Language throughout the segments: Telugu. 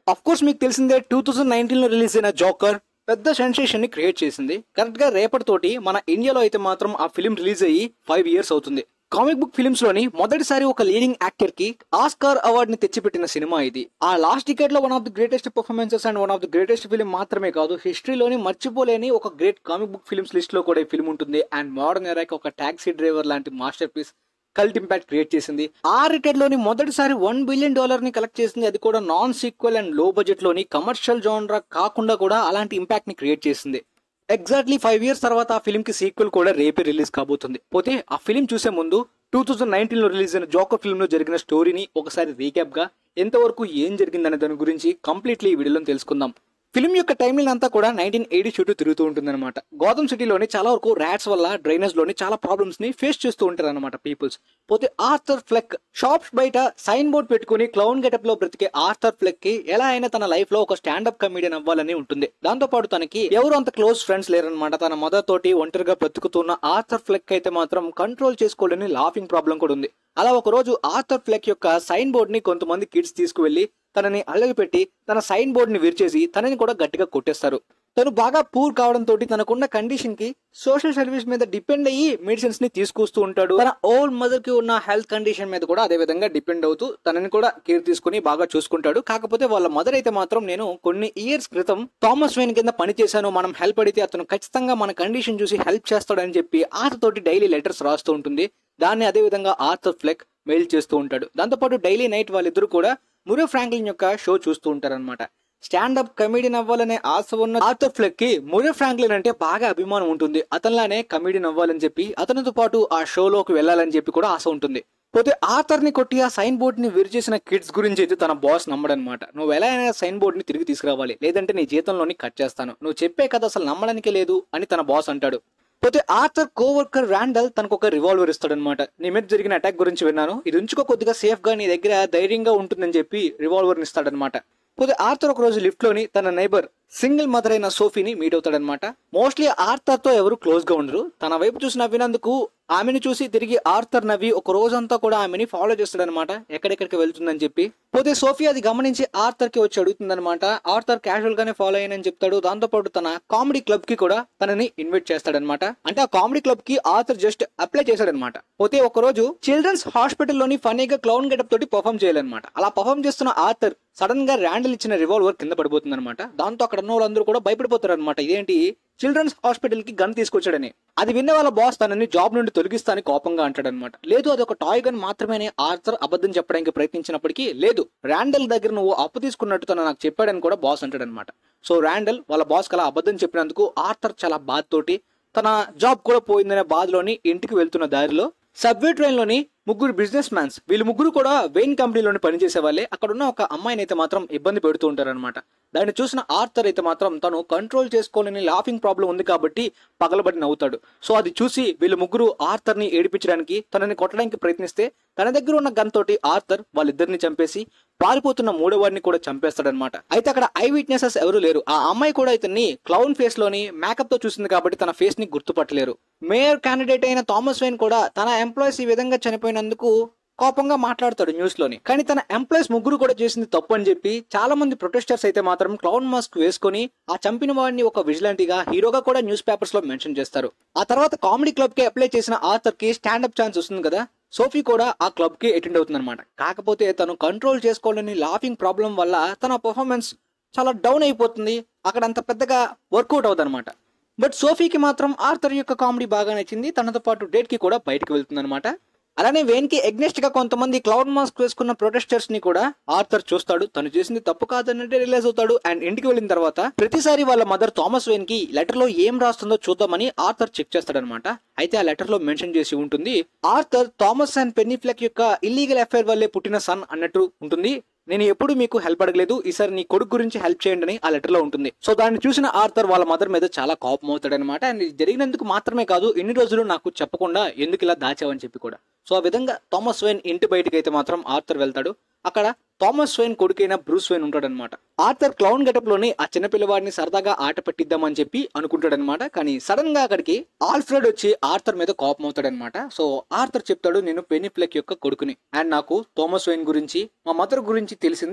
అఫ్ కోర్స్ మీకు తెలిసిందే టూ థౌసండ్ నైన్టీన్ లో రిలీజ్ అయిన జోకర్ పెద్ద సెన్సేషన్ ని క్రియేట్ చేసింది కరెక్ట్ గా రేపటితోటి మన ఇండియాలో అయితే మాత్రం ఆ ఫిలిం రిలీజ్ అయ్యి ఫైవ్ ఇయర్స్ అవుతుంది కామిక్ బుక్ ఫిల్మ్స్ లోని మొదటిసారి ఒక లీడింగ్ యాక్టర్ కి ఆస్కార్ అవార్డ్ ని తెచ్చిపెట్టిన సినిమా ఇది ఆ లాస్ట్ డికెట్ లో one of the greatest performances and one of the greatest film మాత్రమే కాదు హిస్టరీలోని మర్చిపోలేని ఒక great comic book films list లో కూడా ఈ ఫిల్మ్ ఉంటుంది అండ్ మోడర్న్ ఎరాకి ఒక టాక్సీ డ్రైవర్ లాంటి masterpiece cult impact create చేసింది ఆ రిటైర్ లోని మొదటిసారి వన్ బిలియన్ డాలర్ ని కలెక్ట్ చేసింది అది కూడా non sequel and low budget లోని కమర్షియల్ జోనరా కాకుండా కూడా అలాంటి ఇంపాక్ట్ ని క్రియేట్ చేసింది ఎగ్జాక్ట్లీ ఫైవ్ ఇయర్స్ తర్వాత ఆ ఫిల్మ్ కి సీక్వెల్ కూడా రేపే రిలీజ్ కాబోతుంది పోతే ఆ ఫిల్మ్ చూసే ముందు టూ థౌజండ్ నైన్టీన్ లో రిలీజ్ అయిన జోకర్ ఫిల్మ్ లో జరిగిన స్టోరీని ఒకసారి రీక్యాప్ గా ఎంతవరకు ఏం జరిగిందనే దాని గురించి కంప్లీట్లీ ఈ వీడియోలో తెలుసుకుందాం ఫిల్మ్ యొక్క టైం లైన్ అంతా కూడా నైన్టీన్ ఎయిటీ చుట్టూ తిరుగుతూ ఉంటుందన్నమాట గౌతమ్ సిటీలోని చాలా వరకు ర్యాట్స్ వల్ల డ్రైనేజ్ లోని చాలా ప్రాబ్లమ్స్ ని ఫేస్ చేస్తూ ఉంటారు అనమాట పీపుల్స్ పోతే ఆర్థర్ ఫ్లెక్ షాప్స్ బయట సైన్ బోర్డ్ పెట్టుకుని క్లౌన్ గెటప్ లో బ్రతికే ఆర్థర్ ఫ్లెక్ కి ఎలా అయినా తన లైఫ్ లో ఒక స్టాండప్ కమెడియన్ అవ్వాలని ఉంటుంది దాంతో పాటు తనకి ఎవరు అంత క్లోజ్ ఫ్రెండ్స్ లేరనమాట తన మదర్ తోటి ఒంటరిగా బ్రతుకుతున్న ఆర్థర్ ఫ్లెక్ అయితే మాత్రం కంట్రోల్ చేసుకోలేని లాఫింగ్ ప్రాబ్లం కూడా ఉంది అలా ఒక రోజు ఆర్థర్ ఫ్లెక్ యొక్క సైన్ బోర్డ్ ని కొంతమంది కిడ్స్ తీసుకువెళ్లి తనని అల్లరి పెట్టి తన సైన్ బోర్డ్ ని విరిచేసి తనని కూడా గట్టిగా కొట్టేస్తారు తను బాగా పూర్ కావడంతో తనకున్న కండిషన్ కి సోషల్ సర్వీస్ మీద డిపెండ్ అయ్యి మెడిసిన్స్ ని తీసుకొస్తూ ఉంటాడు తన ఓల్డ్ మదర్ కి ఉన్న హెల్త్ కండిషన్ మీద కూడా అదే విధంగా డిపెండ్ అవుతూ తనని కూడా కేర్ తీసుకుని బాగా చూసుకుంటాడు కాకపోతే వాళ్ళ మదర్ అయితే మాత్రం నేను కొన్ని ఇయర్స్ క్రితం థామస్ వెయిన్ కింద పని చేశాను మనం హెల్ప్ అడిగితే అతను ఖచ్చితంగా మన కండిషన్ చూసి హెల్ప్ చేస్తాడని చెప్పి ఆతతోటి డైలీ లెటర్స్ రాస్తూ ఉంటుంది దాన్ని అదే విధంగా ఆర్థర్ ఫ్లెక్ మెయిల్ చేస్తూ ఉంటాడు దాంతోపాటు డైలీ నైట్ వాళ్ళిద్దరూ కూడా మురో ఫ్రాంక్లిన్ యొక్క షో చూస్తూ ఉంటారన్నమాట స్టాండప్ కమెడియన్ అవ్వాలనే ఆశ ఉన్న ఆర్థర్ ఫ్లెక్ కి మురో ఫ్రాంక్లిన్ అంటే బాగా అభిమానం ఉంటుంది అతనిలానే కమెడియన్ అవ్వాలని చెప్పి అతనితో పాటు ఆ షోలోకి వెళ్ళాలని చెప్పి కూడా ఆశ ఉంటుంది పోతే ఆథర్ ని కొట్టి ఆ సైన్ బోర్డ్ ని విరిచేసిన కిడ్స్ గురించి అయితే తన బాస్ నమ్మడనమాట నువ్వు ఎలా అయినా సైన్ బోర్డ్ ని తిరిగి తీసుకురావాలి లేదంటే నీ జీతంలోని కట్ చేస్తాను నువ్వు చెప్పే కదా అసలు నమ్మడానికే లేదు అని తన బాస్ అంటాడు పోతే ఆర్థర్ కోవర్కర్ రాండల్ తనకు ఒక రివాల్వర్ ఇస్తాడనమాట నీ మీద జరిగిన అటాక్ గురించి విన్నాను ఇది ఉంచుకో కొద్దిగా సేఫ్ గా నీ దగ్గర ధైర్యంగా ఉంటుందని చెప్పి రివాల్వర్ ఇస్తాడనమాట పోతే ఆర్థర్ ఒక రోజు లిఫ్ట్ లోని తన నైబర్ సింగిల్ మదర్ అయిన సోఫీని మీట్ అవుతాడనమాట మోస్ట్లీ ఆర్థర్ తో ఎవరు క్లోజ్ గా ఉండరు తన వైపు చూసి నవ్వినందుకు ఆమెను చూసి తిరిగి ఆర్థర్ నవ్వి ఒక రోజంతా కూడా ఆమెని ఫాలో చేస్తాడనమాట ఎక్కడెక్కడికి వెళ్తుందని చెప్పి పోతే సోఫీ అది గమనించి ఆర్థర్ కి వచ్చి అడుగుతుందనమాట ఆర్థర్ క్యాజువల్ గానే ఫాలో అయ్యానని చెప్తాడు దాంతో పాటు తన కామెడీ క్లబ్ కి కూడా తనని ఇన్వైట్ చేస్తాడనమాట అంటే ఆ కామెడీ క్లబ్ కి ఆర్థర్ జస్ట్ అప్లై చేశాడనమాట పోతే ఒక రోజు చిల్డ్రన్స్ హాస్పిటల్ లోని ఫనీగా క్లౌన్ గెటప్ తోటి పర్ఫామ్ చేయాలన్నమాట అలా పర్ఫామ్ చేస్తున్న ఆర్థర్ సడన్ గా ర్యాండిల్ ఇచ్చిన రివాల్వర్ కింద పడిపోతుంది అనమాట దాంతో అక్కడ ఉన్న వాళ్ళందరూ కూడా భయపడిపోతారు అనమాట ఇదేంటి చిల్డ్రన్స్ హాస్పిటల్ కి గన్ తీసుకొచ్చాడని అది విన్న వాళ్ళ బాస్ తనని జాబ్ నుండి తొలగిస్తాని కోపంగా అంటాడనమాట లేదు అది ఒక టాయ్ గన్ మాత్రమే ఆర్థర్ అబద్ధం చెప్పడానికి ప్రయత్నించినప్పటికీ లేదు ర్యాండల్ దగ్గర నువ్వు అప్పు తీసుకున్నట్టు తను నాకు చెప్పాడని కూడా బాస్ అంటాడనమాట సో ర్యాండల్ వాళ్ళ బాస్ కలా అబద్ధం చెప్పినందుకు ఆర్థర్ చాలా బాధతోటి తన జాబ్ కూడా పోయిందనే బాధలోని ఇంటికి వెళ్తున్న దారిలో సబ్వే ట్రైన్ లోని ముగ్గురు బిజినెస్ మ్యాన్స్ వీళ్ళు ముగ్గురు కూడా వెయిన్ కంపెనీలోని పనిచేసే వాళ్ళే అక్కడ ఉన్న ఒక అమ్మాయిని అయితే మాత్రం ఇబ్బంది పెడుతూ ఉంటారనమాట దాన్ని చూసిన ఆర్థర్ అయితే మాత్రం తను కంట్రోల్ చేసుకోలేని లాఫింగ్ ప్రాబ్లం ఉంది కాబట్టి పగలబడి నవ్వుతాడు సో అది చూసి వీళ్ళు ముగ్గురు ఆర్థర్ ని ఏడిపించడానికి తనని కొట్టడానికి ప్రయత్నిస్తే తన దగ్గర ఉన్న గన్ తోటి ఆర్థర్ వాళ్ళిద్దరిని చంపేసి పారిపోతున్న మూడో వాడిని కూడా చంపేస్తాడనమాట అయితే అక్కడ ఐ విట్నెసెస్ ఎవరు లేరు ఆ అమ్మాయి కూడా ఇతన్ని క్లౌన్ ఫేస్ లోని మేకప్ తో చూసింది కాబట్టి తన ఫేస్ ని గుర్తుపట్టలేరు మేయర్ క్యాండిడేట్ అయిన థామస్ వైన్ కూడా తన ఎంప్లాయీస్ ఈ విధంగా చనిపోయినందుకు కోపంగా మాట్లాడతాడు న్యూస్ లోని కానీ తన ఎంప్లాయీస్ ముగ్గురు కూడా చేసింది తప్పు అని చెప్పి చాలా మంది ప్రొటెస్టర్స్ అయితే మాత్రం క్లౌన్ మాస్క్ వేసుకొని ఆ చంపిన వాడిని ఒక విజిలాంటీగా హీరోగా కూడా న్యూస్ పేపర్స్ లో మెన్షన్ చేస్తారు ఆ తర్వాత కామెడీ క్లబ్ కి అప్లై చేసిన ఆథర్ కి స్టాండప్ ఛాన్స్ వస్తుంది కదా సోఫీ కూడా ఆ క్లబ్ కి అటెండ్ అవుతుంది అనమాట కాకపోతే తను కంట్రోల్ చేసుకోలేని లాఫింగ్ ప్రాబ్లం వల్ల తన పర్ఫార్మెన్స్ చాలా డౌన్ అయిపోతుంది అక్కడ అంత పెద్దగా వర్కౌట్ అవుతుంది అనమాట బట్ సోఫీకి మాత్రం ఆర్థర్ యొక్క కామెడీ బాగా నచ్చింది తనతో పాటు డేట్ కి కూడా బయటకు వెళ్తుంది అనమాట అలానే వెయిన్ కి ఎగ్నెస్ట్ గా కొంతమంది క్లౌడ్ మాస్క్ వేసుకున్న ప్రొటెస్టర్స్ ని కూడా ఆర్థర్ చూస్తాడు తను చేసింది తప్పు కాదన్నట్టే రిలైజ్ అవుతాడు అండ్ ఇంటికి వెళ్ళిన తర్వాత ప్రతిసారి వాళ్ళ మదర్ థామస్ వెయిన్ కి లెటర్ లో ఏం రాస్తుందో చూద్దామని ఆర్థర్ చెక్ చేస్తాడనమాట అయితే ఆ లెటర్ లో మెన్షన్ చేసి ఉంటుంది Arthur Thomas and Penny Fleck యొక్క ఇల్లీగల్ అఫైర్ వల్లే పుట్టిన సన్ అన్నట్టు ఉంటుంది నేను ఎప్పుడు మీకు హెల్ప్ అడగలేదు ఈసారి నీ కొడుకు గురించి హెల్ప్ చేయండి అని ఆ లెటర్ లో ఉంటుంది సో దాన్ని చూసిన ఆర్థర్ వాళ్ళ మదర్ మీద చాలా కోపం అవుతాడు అనమాట అండ్ ఇది జరిగినందుకు మాత్రమే కాదు ఇన్ని రోజులు నాకు చెప్పకుండా ఎందుకు ఇలా దాచావని చెప్పి కూడా సో ఆ విధంగా థామస్ వైన్ ఇంటి బయటకి అయితే మాత్రం ఆర్థర్ వెళ్తాడు అక్కడ థామస్ వైన్ కొడుకైన బ్రూస్ వైన్ ఉంటాడనమాట ఆర్థర్ క్లౌన్ గెటప్ లోని ఆ చిన్న పిల్లవాడిని సరదాగా ఆట పెట్టిద్దామని చెప్పి అనుకుంటాడనమాట కానీ సడన్ గా అక్కడికి ఆల్ఫ్రెడ్ వచ్చి ఆర్థర్ మీద కోపం అవుతాడనమాట సో ఆర్థర్ చెప్తాడు నేను పెనీ ఫ్లెక్ యొక్క కొడుకుని అండ్ నాకు థామస్ వైన్ గురించి మా మదర్ గురించి తెలిసింది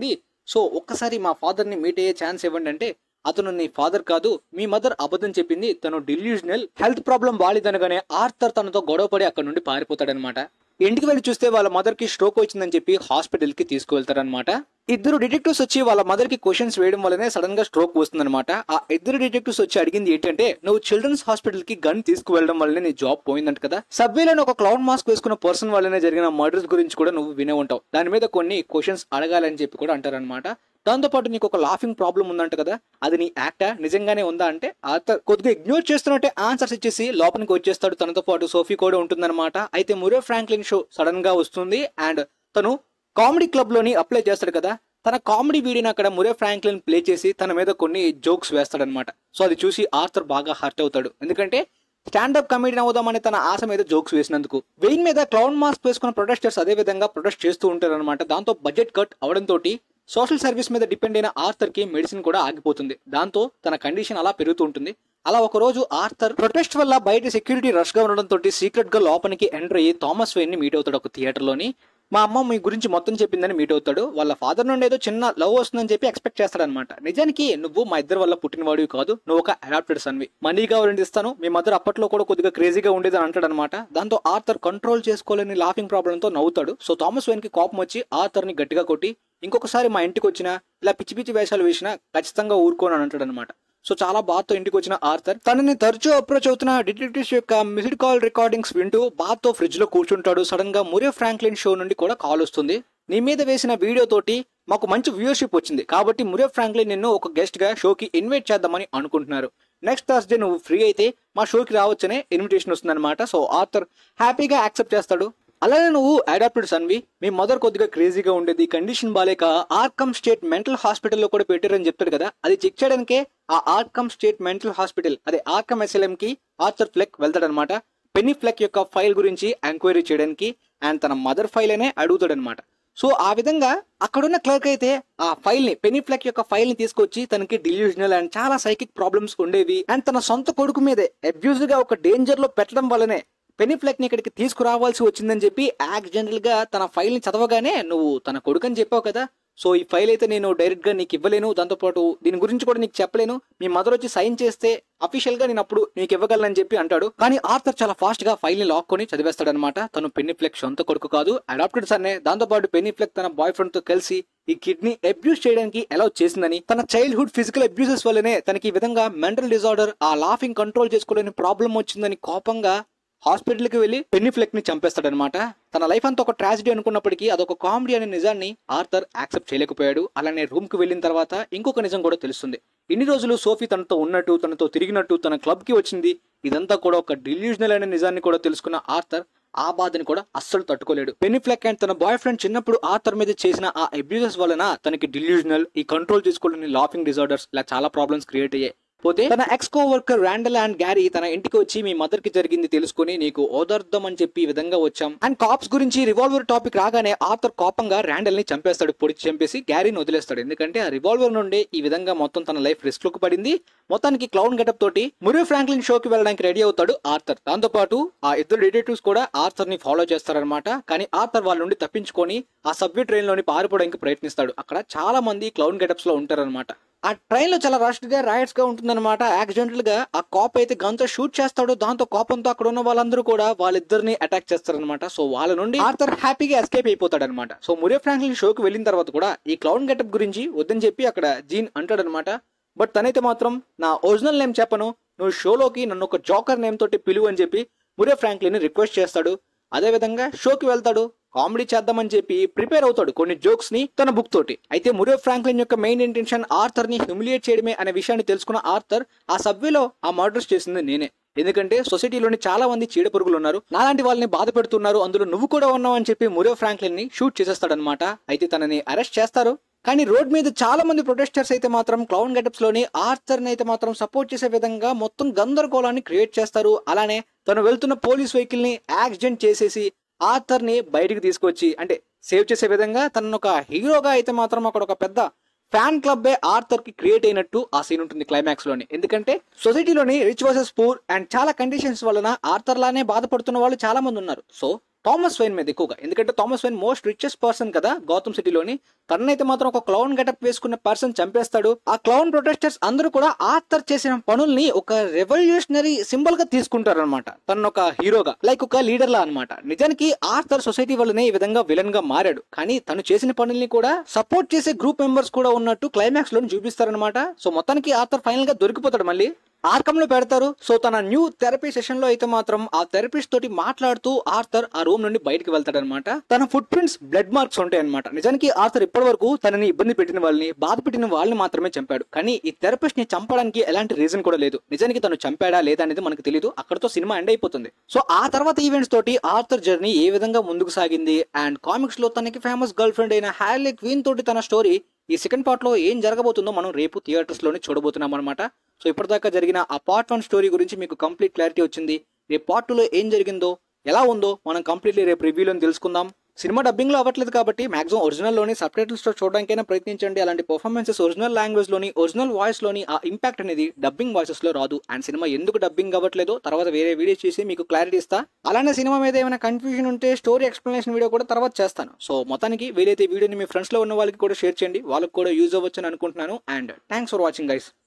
సో ఒక్కసారి మా ఫాదర్ ని మీట్ అయ్యే ఛాన్స్ ఇవ్వండి అంటే అతను నీ ఫాదర్ కాదు మీ మదర్ అబద్ధం చెప్పింది తను డిల్యూజనల్ హెల్త్ ప్రాబ్లం వాలిదనగానే ఆర్థర్ తనతో గొడవపడి అక్కడ నుండి పారిపోతాడనమాట ఇంటికి వెళ్ళి చూస్తే వాళ్ళ మదర్ కి స్ట్రోక్ వచ్చిందని చెప్పి హాస్పిటల్ కి తీసుకువెళ్తారనమాట ఇద్దరు డిటెక్టివ్స్ వచ్చి వాళ్ళ మదర్ కి క్వశ్చన్స్ వేయడం వల్లనే సడన్ గా స్ట్రోక్ వస్తుందన్నమాట ఆ ఇద్దరు డిటెక్టివ్స్ వచ్చి అడిగింది ఏంటంటే నువ్వు చిల్డ్రన్స్ హాస్పిటల్ కి గన్ తీసుకువెళ్ళడం వల్లనే నీ జాబ్ పోయిందంట కదా సబ్వేలోని ఒక క్లౌడ్ మాస్క్ వేసుకున్న పర్సన్ వల్లనే జరిగిన మర్డర్స్ గురించి కూడా నువ్వు వినే ఉంటావు దాని మీద కొన్ని క్వశ్చన్స్ అడగాలని చెప్పి కూడా అంటారనమాట దాంతో పాటు నీకు ఒక లాఫింగ్ ప్రాబ్లం ఉందంట కదా అది నీ యాక్టా నిజంగానే ఉందా అంటే అత కొద్దిగా ఇగ్నోర్ చేస్తున్నట్టే ఆన్సర్స్ ఇచ్చేసి లోపలికి వచ్చేస్తాడు తనతో పాటు సోఫీ కూడా ఉంటుందన్నమాట అయితే మురే ఫ్రాంక్లిన్ షో సడన్ గా వస్తుంది అండ్ తను కామెడీ క్లబ్ లోని అప్లై చేస్తాడు కదా తన కామెడీ వీడియోని అక్కడ మురే ఫ్రాంక్లిన్ ప్లే చేసి తన మీద కొన్ని జోక్స్ వేస్తాడనమాట సో అది చూసి ఆర్థర్ బాగా హర్ట్ అవుతాడు ఎందుకంటే స్టాండప్ కమెడీ అవుదామని తన ఆశ మీద జోక్స్ వేసినందుకు వెయిన్ మీద క్లౌన్ మాస్క్ వేసుకున్న ప్రొటెస్టర్స్ అదే విధంగా ప్రొటెస్ట్ చేస్తూ ఉంటారన్నమాట దాంతో బడ్జెట్ కట్ అవడంతో సోషల్ సర్వీస్ మీద డిపెండ్ అయిన ఆర్థర్ కి మెడిసిన్ కూడా ఆగిపోతుంది దాంతో తన కండిషన్ అలా పెరుగుతూ ఉంటుంది అలా ఒక రోజు ఆర్థర్ ప్రొటెస్ట్ వల్ల బయట సెక్యూరిటీ రష్ గా ఉండడంతో సీక్రెట్ గా లోపలికి ఎంటర్ అయ్యి థామస్ వెయిన్ ని మీట్ అవుతాడు ఒక థియేటర్ లోని మా అమ్మ మీ గురించి మొత్తం చెప్పిందని మీట్ అవుతాడు వాళ్ళ ఫాదర్ నుండి ఏదో చిన్న లవ్ వస్తుందని చెప్పి ఎక్స్పెక్ట్ చేస్తాడనమాట నిజానికి నువ్వు మా ఇద్దరు వల్ల పుట్టినవాడివి కాదు నువ్వు ఒక అడాప్టెడ్ సన్వి మనీ కావాలని ఇస్తాను మీ మదర్ అప్పట్లో కూడా కొద్దిగా క్రేజీగా ఉండేది అని అంటాడనమాట దాంతో ఆర్థర్ కంట్రోల్ చేసుకోలేని లాఫింగ్ ప్రాబ్లమ్ తో నవ్వుతాడు సో థామస్ వెయిన్ కి కోపం వచ్చి ఆర్థర్ ని గట్టిగా కొట్టి ఇంకొకసారి మా ఇంటికి వచ్చినా ఇలా పిచ్చి పిచ్చి వేషాలు వేసినా ఖచ్చితంగా ఊరుకోను అని అంటాడు అనమాట సో చాలా బాధతో ఇంటికి వచ్చిన ఆర్థర్ తనని తరచూ అప్రోచ్ అవుతున్న డిటెక్టివ్స్ యొక్క మిస్డ్ కాల్ రికార్డింగ్స్ వింటూ బాధతో ఫ్రిడ్జ్ లో కూర్చుంటాడు సడన్ గా మురే ఫ్రాంక్లిన్ షో నుండి కూడా కాల్ వస్తుంది నీ మీద వేసిన వీడియో తోటి మాకు మంచి వ్యూవర్షిప్ వచ్చింది కాబట్టి మురే ఫ్రాంక్లిన్ నిన్ను ఒక గెస్ట్ గా షోకి ఇన్వైట్ చేద్దామని అనుకుంటున్నారు నెక్స్ట్ థర్స్డే నువ్వు ఫ్రీ అయితే మా షోకి రావచ్చనే ఇన్విటేషన్ వస్తుందన్నమాట సో ఆర్థర్ హ్యాపీగా యాక్సెప్ట్ చేస్తాడు అలానే నువ్వు అడాప్టెడ్ సన్వి మీ మదర్ కొద్దిగా క్రేజీగా ఉండేది కండిషన్ బాలేక ఆర్కమ్ స్టేట్ మెంటల్ హాస్పిటల్లో కూడా పెట్టారని చెప్తాడు కదా అది చెక్ చేయడానికే ఆ ఆర్కమ్ స్టేట్ మెంటల్ హాస్పిటల్ అదే ఆర్కమ్ ఎస్ఎల్ఎం కి ఆర్థర్ ఫ్లెక్ వెళ్తాడనమాట పెన్నీ ఫ్లెక్ యొక్క ఫైల్ గురించి ఎంక్వైరీ చేయడానికి అండ్ తన మదర్ ఫైల్ అనే అడుగుతాడనమాట సో ఆ విధంగా అక్కడున్న క్లర్క్ అయితే ఆ ఫైల్ ని పెనీ ఫ్లెక్ యొక్క ఫైల్ ని తీసుకొచ్చి తనకి డిల్యూజనల్ అండ్ చాలా సైకిక్ ప్రాబ్లమ్స్ ఉండేవి అండ్ తన సొంత కొడుకు మీదే అబ్యూజ్ గా ఒక డేంజర్ లో పెట్టడం వల్లనే పెనీ ఫ్లెక్ ని ఇక్కడికి తీసుకురావాల్సి వచ్చిందని చెప్పి యాక్సిడెంటల్ గా తన ఫైల్ ని చదవగానే నువ్వు తన కొడుకు అని చెప్పావు కదా సో ఈ ఫైల్ అయితే నేను డైరెక్ట్ గా నీకు ఇవ్వలేను దాంతోపాటు దీని గురించి కూడా నీకు చెప్పలేను మీ మదర్ వచ్చి సైన్ చేస్తే అఫీషియల్ గా నేను అప్పుడు నీకు ఇవ్వగలనని చెప్పి అంటాడు కానీ ఆర్థర్ చాలా ఫాస్ట్ గా ఫైల్ ని లాక్కొని చదివేస్తాడనమాట తను పెన్నీ ఫ్లెక్ సొంత కొడుకు కాదు అడాప్టెడ్ సన్నే దాంతోపాటు పెన్నీ ఫ్లెక్ తన బాయ్ ఫ్రెండ్ తో కలిసి ఈ కిడ్నీ అబ్యూస్ చేయడానికి ఎలా చేసిందని తన చైల్డ్హుడ్ ఫిజికల్ అబ్యూసెస్ వల్లనే తనకి ఈ విధంగా మెంటల్ డిజార్డర్ ఆ లాఫింగ్ కంట్రోల్ చేసుకోలేని ప్రాబ్లం వచ్చిందని కోపంగా హాస్పిటల్కి వెళ్ళి పెన్నీ ఫ్లెక్ ని చంపేస్తాడనమాట తన లైఫ్ అంతా ఒక ట్రాజిడీ అనుకున్నప్పటికీ అదొక కామెడీ అనే నిజాన్ని ఆర్థర్ యాక్సెప్ట్ చేయలేకపోయాడు అలానే రూమ్ కి వెళ్ళిన తర్వాత ఇంకొక నిజం కూడా తెలుస్తుంది ఇన్ని రోజులు సోఫీ తనతో ఉన్నట్టు తనతో తిరిగినట్టు తన క్లబ్ కి వచ్చింది ఇదంతా కూడా ఒక డిల్యూజనల్ అనే నిజాన్ని కూడా తెలుసుకున్న ఆర్థర్ ఆ బాధని కూడా అస్సలు తట్టుకోలేడు పెన్నీ ఫ్లెక్ అండ్ తన బాయ్ ఫ్రెండ్ చిన్నప్పుడు ఆర్థర్ మీద చేసిన ఆ అబ్యూజెస్ వలన తనకి డిల్యూజనల్ ఈ కంట్రోల్ చేసుకోలేని లాఫింగ్ డిజార్డర్స్ ఇలా చాలా ప్రాబ్లమ్స్ క్రియేట్ అయ్యాయి పోతే తన ex coworker Randall and Gary తన ఇంటికి వచ్చి మీ మదర్ కి జరిగింది తెలుసుకుని నీకు ఓదార్దం అని చెప్పి ఈ విధంగా వచ్చాం అండ్ కాప్స్ గురించి రివాల్వర్ టాపిక్ రాగానే ఆర్థర్ కోపంగా ర్యాండల్ ని చంపేస్తాడు పొడిచి చంపేసి గ్యారీని వదిలేస్తాడు ఎందుకంటే ఆ రివాల్వర్ నుండి ఈ విధంగా మొత్తం తన లైఫ్ రిస్క్ లోకి పడింది మొత్తానికి క్లౌన్ గెటప్ తోటి మురే ఫ్రాంక్లిన్ షోకి వెళ్ళడానికి రెడీ అవుతాడు ఆర్థర్ దాంతో పాటు ఆ ఇద్దరు డిటెక్టివ్స్ కూడా ఆర్థర్ ని ఫాలో చేస్తారనమాట కానీ ఆర్థర్ వాళ్ళ నుండి తప్పించుకొని ఆ సబ్వే ట్రైన్ లోని పారిపోవడానికి ప్రయత్నిస్తాడు అక్కడ చాలా మంది క్లౌన్ గెటప్స్ లో ఉంటారనమాట ఆ ట్రైన్ లో చాలా రష్ గా రాయట్స్ గా ఉంటుందన్నమాట యాక్సిడెంటల్ గా ఆ కాప్ అయితే గన్ తో షూట్ చేస్తాడు దాంతో కోపంతో అక్కడ ఉన్న వాళ్ళందరూ కూడా వాళ్ళిద్దరిని అటాక్ చేస్తారనమాట సో వాళ్ళ నుండి ఆర్థర్ హ్యాపీగా ఎస్కేప్ అయిపోతాడు అనమాట సో మురే ఫ్రాంక్లిన్ షోకి వెళ్ళిన తర్వాత కూడా ఈ క్లౌన్ గెటప్ గురించి వద్దని చెప్పి అక్కడ జీన్ అంటాడనమాట బట్ తనైతే మాత్రం నా ఒరిజినల్ నేమ్ చెప్పను నువ్వు షోలోకి నన్ను ఒక జోకర్ నేమ్ తోటి పిలువు అని చెప్పి మురే ఫ్రాంక్లిన్ రిక్వెస్ట్ చేస్తాడు అదే విధంగా షోకి వెళ్తాడు కామెడీ చేద్దామని చెప్పి ప్రిపేర్ అవుతాడు కొన్ని జోక్స్ ని తన బుక్ తోటి అయితే మురే ఫ్రాంక్లిన్ యొక్క మెయిన్ ఇంటెన్షన్ ఆర్థర్ ని హ్యూమిలియేట్ చేయడమే అనే విషయాన్ని తెలుసుకున్న ఆర్థర్ ఆ సబ్వేలో ఆ మర్డర్స్ చేసింది నేనే ఎందుకంటే సొసైటీలోని చాలా మంది చీడ పురుగులు ఉన్నారు నాలాంటి వాళ్ళని బాధ పెడుతున్నారు అందులో నువ్వు కూడా ఉన్నావు అని చెప్పి మురే ఫ్రాంక్లిన్ ని షూట్ చేసేస్తాడనమాట అయితే తనని అరెస్ట్ చేస్తారు కానీ రోడ్ మీద చాలా మంది ప్రొటెస్టర్స్ అయితే మాత్రం క్లౌన్ గెటప్స్ లోని ఆర్థర్ ని అయితే మాత్రం సపోర్ట్ చేసే విధంగా మొత్తం గందరగోళాన్ని క్రియేట్ చేస్తారు అలానే తను వెళ్తున్న పోలీస్ వెహికల్ ని యాక్సిడెంట్ చేసేసి ఆర్థర్ ని బయటికి తీసుకొచ్చి అంటే సేవ్ చేసే విధంగా తనను ఒక హీరోగా అయితే మాత్రం అక్కడ ఒక పెద్ద ఫ్యాన్ క్లబ్బే ఆర్థర్ కి క్రియేట్ అయినట్టు ఆ సీన్ ఉంటుంది క్లైమాక్స్ లోని ఎందుకంటే సొసైటీలోని రిచ్ వర్సెస్ పూర్ అండ్ చాలా కండిషన్స్ వలన ఆర్థర్ లానే బాధపడుతున్న వాళ్ళు చాలా మంది ఉన్నారు సో థామస్ వైన్ మీద ఎక్కువగా ఎందుకంటే Thomas Wayne most richest person కదా గౌతమ్ సిటీలోని తనైతే మాత్రం ఒక క్లౌన్ గెటప్ వేసుకున్న పర్సన్ చంపేస్తాడు ఆ క్లౌన్ ప్రొటెస్టర్స్ అందరూ కూడా ఆర్థర్ చేసిన పనుల్ని ఒక రెవల్యూషనరీ సింబల్ గా తీసుకుంటారు అనమాట తను ఒక హీరోగా లైక్ ఒక లీడర్ లా అనమాట నిజానికి ఆర్థర్ సొసైటీ వల్లనే ఈ విధంగా విలన్ గా మారాడు కానీ తను చేసిన పనుల్ని కూడా సపోర్ట్ చేసే గ్రూప్ మెంబర్స్ కూడా ఉన్నట్టు క్లైమాక్స్ లో చూపిస్తారనమాట సో మొత్తానికి ఆర్థర్ ఫైనల్ గా దొరికిపోతాడు మళ్ళీ ఆర్కమ్ లో పెడతారు సో తన న్యూ థెరపీ సెషన్ లో అయితే మాత్రం ఆ థెరపిస్ట్ తోటి మాట్లాడుతూ ఆర్థర్ ఆ రూమ్ నుండి బయటకు వెళ్తాడనమాట తన ఫుట్ ప్రింట్స్ బ్లడ్ మార్క్స్ ఉంటాయి అనమాట నిజానికి ఆర్థర్ ఇప్పటి వరకు తనని ఇబ్బంది పెట్టిన వాళ్ళని బాధ పెట్టిన వాళ్ళని మాత్రమే చంపాడు కానీ ఈ థెరపిస్ట్ ని చంపడానికి ఎలాంటి రీజన్ కూడా లేదు నిజానికి తను చంపాడా లేదా అనేది మనకు తెలియదు అక్కడతో సినిమా ఎండ్ అయిపోతుంది సో ఆ తర్వాత ఈవెంట్స్ తోటి ఆర్థర్ జర్నీ ఏ విధంగా ముందుకు సాగింది అండ్ కామిక్స్ లో తనకి ఫేమస్ గర్ల్ ఫ్రెండ్ అయిన హ్యాలీ క్వీన్ తోటి తన స్టోరీ ఈ సెకండ్ పార్ట్ లో ఏం జరగబోతుందో మనం రేపు థియేటర్స్ లోనే చూడబోతున్నాం అనమాట సో ఇప్పటిదాకా జరిగిన ఆ పార్ట్ వన్ స్టోరీ గురించి మీకు కంప్లీట్ క్లారిటీ వచ్చింది రేపు పార్ట్ లో ఏం జరిగిందో ఎలా ఉందో మనం కంప్లీట్లీ రేపు రివ్యూలో తెలుసుకుందాం సినిమా డబ్బింగ్ లో అవ్వట్లేదు కాబట్టి మాక్సిమం ఒరిజినల్ లోని సబ్ టైటిల్స్ తో చూడడానికైనా ప్రయత్నించండి అలాంటి పర్ఫార్మెన్సెస్ ఒరిజినల్ లాంగ్వేజ్ లోని ఒరిజినల్ వాయిస్ లోని ఆ ఇంపాక్ట్ అనేది డబ్బింగ్ వాయిసెస్ లో రాదు అండ్ సినిమా ఎందుకు డబ్బింగ్ అవ్వట్లేదో తర్వాత వేరే వీడియో చేసి మీకు క్లారిటీ ఇస్తా అలానే సినిమా మీద ఏమైనా కన్ఫ్యూజన్ ఉంటే స్టోరీ ఎక్స్ప్లెనేషన్ వీడియో కూడా తర్వాత చేస్తాను సో మొత్తానికి వీలైతే వీడియోని మీ ఫ్రెండ్స్ లో ఉన్న వాళ్ళకి కూడా షేర్ చేయండి వాళ్ళకి కూడా యూజ్ అవ్వచ్చు అని అనుకుంటున్నాను and thanks for watching guys